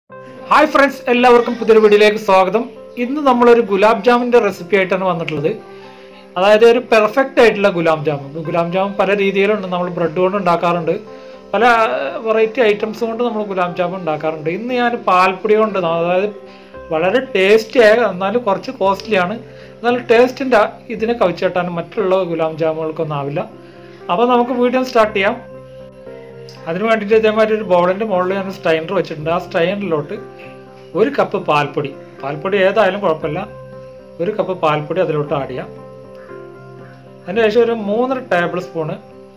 hi friends എല്ലാവർക്കും പുതിയൊരു വീഡിയോയിലേക്ക് സ്വാഗതം ഇന്ന് നമ്മളൊരു ഗുലാബ് ജാമിൻ്റെ റെസിപ്പി ആയിട്ടാണ് വന്നിട്ടുള്ളത് അതായത് ഒരു പെർഫെക്റ്റ് ആയിട്ടുള്ള ഗുലാബ് ജാമുൻ ഗുലാബ് ജാമുൻ പല രീതിയിലുണ്ട് നമ്മൾ ബ്രെഡ് കൊണ്ട് ഉണ്ടാക്കാറുണ്ട് പല വെറൈറ്റി ഐറ്റംസ് കൊണ്ട് നമ്മൾ ഗുലാബ് ജാമുൻ ഉണ്ടാക്കാറുണ്ട് ഇന്ന് ഞാൻ പാൽപ്പൊടി കൊണ്ട് അതായത് വളരെ ടേസ്റ്റി ആയ എന്നാലും കുറച്ച് കോസ്റ്റ്ലിയാണ് എന്നാലും ടേസ്റ്റിൻ്റെ ഇതിനെ കവിച്ചേട്ടാൻ മറ്റുള്ള ഗുലാബ് ജാമുകൾക്കൊന്നും ആവില്ല അപ്പോൾ നമുക്ക് വീഡിയോ സ്റ്റാർട്ട് ചെയ്യാം അതിന് വേണ്ടിയിട്ട് ഇതേമാതിരി ഒരു ബൗളിൻ്റെ മുകളിൽ ഞാൻ സ്റ്റൈനർ വെച്ചിട്ടുണ്ട് ആ സ്റ്റൈനറിലോട്ട് ഒരു കപ്പ് പാൽപ്പൊടി പാൽപ്പൊടി ഏതായാലും കുഴപ്പമില്ല ഒരു കപ്പ് പാൽപ്പൊടി അതിലോട്ട് ആഡ് ചെയ്യാം അതിന് ശേഷം ഒരു മൂന്നര ടേബിൾ സ്പൂണ്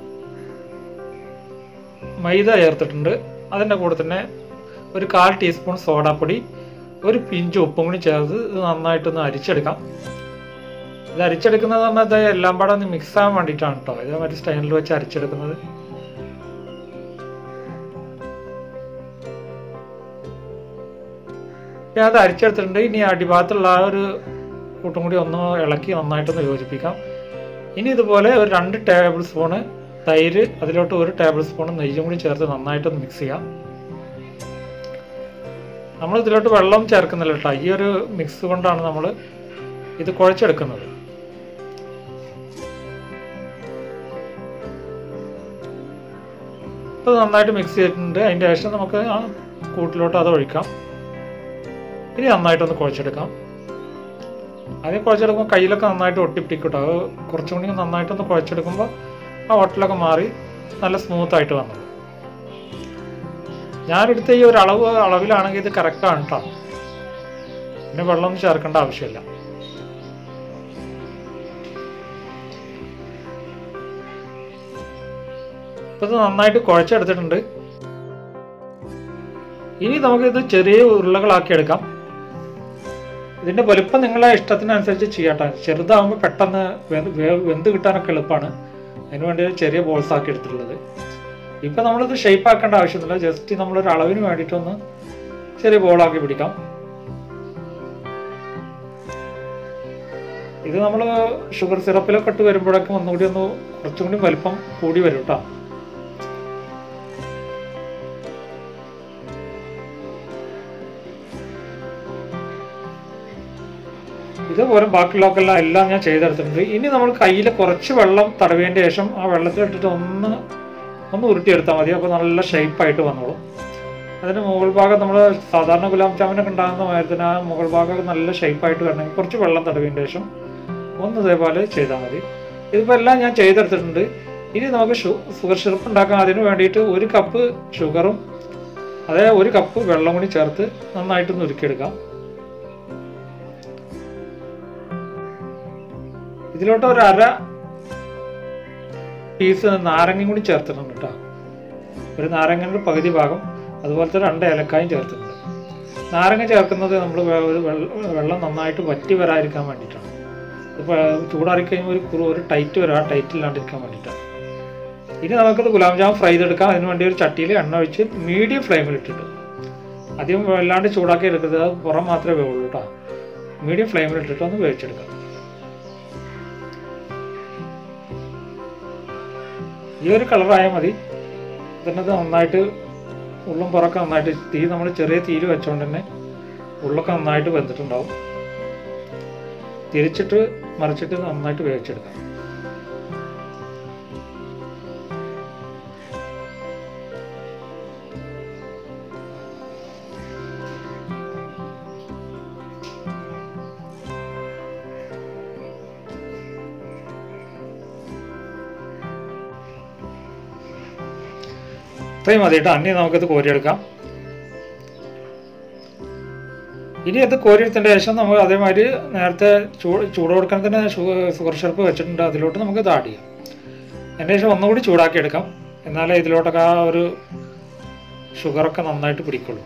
മൈദ ചേർത്തിട്ടുണ്ട് അതിൻ്റെ കൂടെ തന്നെ ഒരു കാൽ ടീസ്പൂൺ സോഡാപ്പൊടി ഒരു പിഞ്ച് ഉപ്പും കൂടി ചേർത്ത് ഇത് നന്നായിട്ടൊന്ന് അരിച്ചെടുക്കാം ഇത് അരിച്ചെടുക്കുന്നത് പറഞ്ഞാൽ ഇത് എല്ലാം പാടെ ഒന്ന് മിക്സ് ആകാൻ വേണ്ടിയിട്ടാണ് കേട്ടോ ഇതേമാതിരി സ്റ്റൈനിൽ വെച്ച് അരിച്ചെടുക്കുന്നത് ഞാൻ അത് അരിച്ചെടുത്തിട്ടുണ്ട് ഇനി അടിഭാഗത്തുള്ള ആ ഒരു കൂട്ടും കൂടി ഒന്ന് ഇളക്കി നന്നായിട്ടൊന്ന് യോജിപ്പിക്കാം ഇനി ഇതുപോലെ ഒരു രണ്ട് ടേബിൾ സ്പൂണ് തൈര് അതിലോട്ട് ഒരു ടേബിൾ സ്പൂൺ നെയ്യും കൂടി ചേർത്ത് നന്നായിട്ടൊന്ന് മിക്സ് ചെയ്യാം നമ്മൾ ഇതിലോട്ട് വെള്ളം ചേർക്കുന്നില്ല കേട്ടോ ഈ ഒരു മിക്സ് കൊണ്ടാണ് നമ്മൾ ഇത് കുഴച്ചെടുക്കുന്നത് ഇപ്പോൾ നന്നായിട്ട് മിക്സ് ചെയ്തിട്ടുണ്ട് അതിൻ്റെ ശേഷം നമുക്ക് ആ കൂട്ടിലോട്ട് അത് ഒഴിക്കാം ഇനി നന്നായിട്ടൊന്ന് കുഴച്ചെടുക്കാം ആദ്യം കുഴച്ചെടുക്കുമ്പോൾ കയ്യിലൊക്കെ നന്നായിട്ട് ഒട്ടിപ്പിടിക്കട്ടോ അത് കുറച്ചും കൂടി നന്നായിട്ടൊന്ന് കുഴച്ചെടുക്കുമ്പോൾ ആ ഒട്ടിലൊക്കെ മാറി നല്ല സ്മൂത്ത് ആയിട്ട് വന്നു ഞാനെടുത്ത ഈ ഒരു അളവ് അളവിലാണെങ്കിൽ ഇത് കറക്റ്റാണ് കേട്ടോ പിന്നെ വെള്ളമൊന്നും ചേർക്കേണ്ട ആവശ്യമില്ല ഇപ്പം ഇത് നന്നായിട്ട് കുഴച്ചെടുത്തിട്ടുണ്ട് ഇനി നമുക്കിത് ചെറിയ ഉരുളകളാക്കി എടുക്കാം ഇതിന്റെ വലുപ്പം നിങ്ങളെ ഇഷ്ടത്തിനനുസരിച്ച് ചെയ്യട്ടെ ചെറുതാകുമ്പോൾ പെട്ടെന്ന് വെന്ത് കിട്ടാനൊക്കെ എളുപ്പമാണ് അതിന് വേണ്ടി ചെറിയ ബോൾസ് ആക്കി എടുത്തിട്ടുള്ളത് ഇപ്പം നമ്മളിത് ഷേപ്പ് ആക്കേണ്ട ആവശ്യമൊന്നുമില്ല ജസ്റ്റ് നമ്മളൊരു അളവിന് വേണ്ടിയിട്ടൊന്ന് ചെറിയ ബോളാക്കി പിടിക്കാം ഇത് നമ്മൾ ഷുഗർ സിറപ്പിലൊക്കെ ഇട്ട് വരുമ്പോഴൊക്കെ ഒന്നുകൂടി ഒന്ന് കുറച്ചും കൂടി വലിപ്പം കൂടി വരും കേട്ടോ ഇതുപോലെ ബാക്കിയുള്ളതൊക്കെല്ലാം എല്ലാം ഞാൻ ചെയ്തെടുത്തിട്ടുണ്ട് ഇനി നമ്മൾ കയ്യിൽ കുറച്ച് വെള്ളം തടവേണ്ട ശേഷം ആ വെള്ളത്തിൽ ഇട്ടിട്ട് ഒന്ന് ഒന്ന് ഉരുട്ടിയെടുത്താൽ മതി അപ്പോൾ നല്ല ഷേപ്പായിട്ട് വന്നോളും അതിന് മുകൾ ഭാഗം നമ്മൾ സാധാരണ ഗുലാബ് ജാമുനൊക്കെ ഉണ്ടാകുന്ന മാതിരി ആ മുകൾ ഭാഗം നല്ല ഷേപ്പായിട്ട് വരണമെങ്കിൽ കുറച്ച് വെള്ളം തടവേണ്ട ശേഷം ഒന്ന് ഇതേപോലെ ചെയ്താൽ മതി ഇതിപ്പോൾ എല്ലാം ഞാൻ ചെയ്തെടുത്തിട്ടുണ്ട് ഇനി നമുക്ക് ഷുഗർ സിറപ്പ് ഉണ്ടാക്കാൻ അതിന് വേണ്ടിയിട്ട് ഒരു കപ്പ് ഷുഗറും അതേ ഒരു കപ്പ് വെള്ളം കൂടി ചേർത്ത് നന്നായിട്ടൊന്ന് ഉരുക്കിയെടുക്കാം ഇതിലോട്ട് ഒരു അര പീസ് നാരങ്ങയും കൂടി ചേർത്തിട്ടുണ്ട് കേട്ടോ ഒരു നാരങ്ങയുടെ പകുതി ഭാഗം അതുപോലത്തെ രണ്ട് ഏലക്കായും ചേർത്തിട്ടുണ്ട് നാരങ്ങ ചേർക്കുന്നത് നമ്മൾ ഒരു വെള്ളം നന്നായിട്ട് വറ്റി വരാതിരിക്കാൻ വേണ്ടിയിട്ടാണ് ഇപ്പോൾ ചൂടാറി കഴിയുമ്പോൾ ഒരു കുറു ഒരു ടൈറ്റ് വരും ആ ടൈറ്റ് ഇല്ലാണ്ടിരിക്കാൻ വേണ്ടിയിട്ടാണ് ഇനി നമുക്കത് ഗുലാബ് ജാം ഫ്രൈ ചെയ്തെടുക്കാം അതിന് വേണ്ടി ഒരു ചട്ടിയിൽ എണ്ണ ഒഴിച്ച് മീഡിയം ഫ്ലെയിമിൽ ഇട്ടിട്ട് അധികം വല്ലാണ്ട് ചൂടാക്കി എടുക്കരുത് അത് പുറം മാത്രമേ വേവുള്ളൂ കേട്ടോ മീഡിയം ഫ്ലെയിമിൽ ഇട്ടിട്ട് ഒന്ന് വേവിച്ചെടുക്കാം ഈ ഒരു കളറായാൽ മതി ഇതിനകത്ത് നന്നായിട്ട് ഉള്ളും പുറമൊക്കെ നന്നായിട്ട് തീ നമ്മൾ ചെറിയ തീര് വെച്ചുകൊണ്ട് തന്നെ ഉള്ളൊക്കെ നന്നായിട്ട് വെന്തിട്ടുണ്ടാവും തിരിച്ചിട്ട് മറിച്ചിട്ട് നന്നായിട്ട് വേവിച്ചെടുക്കാം ഇത്രയും മതി കേട്ടോ അന്നി നമുക്കിത് കോരിയെടുക്കാം ഇനി അത് കോരിയെടുത്തതിൻ്റെ ശേഷം നമ്മൾ അതേമാതിരി നേരത്തെ ചൂ ചൂട് കൊടുക്കാൻ തന്നെ ഷുഗർ ഷർപ്പ് വെച്ചിട്ടുണ്ട് അതിലോട്ട് നമുക്ക് ഇത് ആഡ് ചെയ്യാം അതിൻ്റെ ശേഷം ഒന്നുകൂടി ചൂടാക്കി എടുക്കാം എന്നാലേ ഇതിലോട്ടൊക്കെ ആ ഒരു ഷുഗറൊക്കെ നന്നായിട്ട് പിടിക്കുള്ളൂ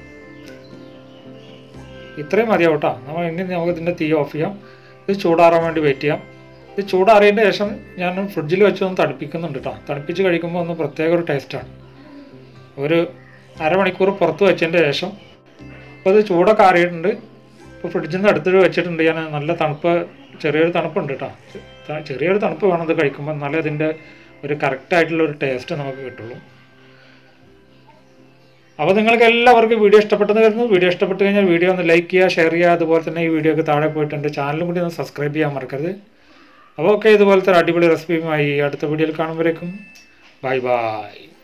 ഇത്രയും മതിയാവും കേട്ടോ നമ്മൾ ഇനി നമുക്ക് ഇതിൻ്റെ തീ ഓഫ് ചെയ്യാം ഇത് ചൂടാറാൻ വേണ്ടി വെയിറ്റ് ചെയ്യാം ഇത് ചൂടാറിയതിൻ്റെ ശേഷം ഞാൻ ഫ്രിഡ്ജിൽ വെച്ച് ഒന്ന് തണുപ്പിക്കുന്നുണ്ട് കേട്ടോ തണുപ്പിച്ച് കഴിക്കുമ്പോൾ ഒന്ന് പ്രത്യേക ഒരു ടേസ്റ്റാണ് ഒരു അരമണിക്കൂർ പുറത്ത് വെച്ചതിൻ്റെ ശേഷം ഇപ്പോൾ ഇത് ചൂടൊക്കെ ആറിയിട്ടുണ്ട് ഇപ്പോൾ ഫ്രിഡ്ജിൽ നിന്ന് എടുത്തിട്ട് വെച്ചിട്ടുണ്ട് ഞാൻ നല്ല തണുപ്പ് ചെറിയൊരു തണുപ്പുണ്ട് കേട്ടോ ചെറിയൊരു തണുപ്പ് വേണം ഇത് കഴിക്കുമ്പോൾ എന്നാലേ അതിൻ്റെ ഒരു കറക്റ്റായിട്ടുള്ള ഒരു ടേസ്റ്റ് നമുക്ക് കിട്ടുള്ളൂ അപ്പോൾ നിങ്ങൾക്ക് എല്ലാവർക്കും വീഡിയോ ഇഷ്ടപ്പെട്ടെന്ന് കരുതുന്നു വീഡിയോ ഇഷ്ടപ്പെട്ട് കഴിഞ്ഞാൽ വീഡിയോ ഒന്ന് ലൈക്ക് ചെയ്യുക ഷെയർ ചെയ്യുക അതുപോലെ തന്നെ ഈ വീഡിയോക്ക് താഴെ പോയിട്ടുണ്ട് ചാനലും കൂടി ഒന്ന് സബ്സ്ക്രൈബ് ചെയ്യാൻ മറക്കരുത് അപ്പോൾ ഓക്കെ ഇതുപോലത്തെ ഒരു അടിപൊളി റെസിപ്പിയുമായി അടുത്ത വീഡിയോയിൽ കാണുമ്പോഴേക്കും ബൈ ബൈ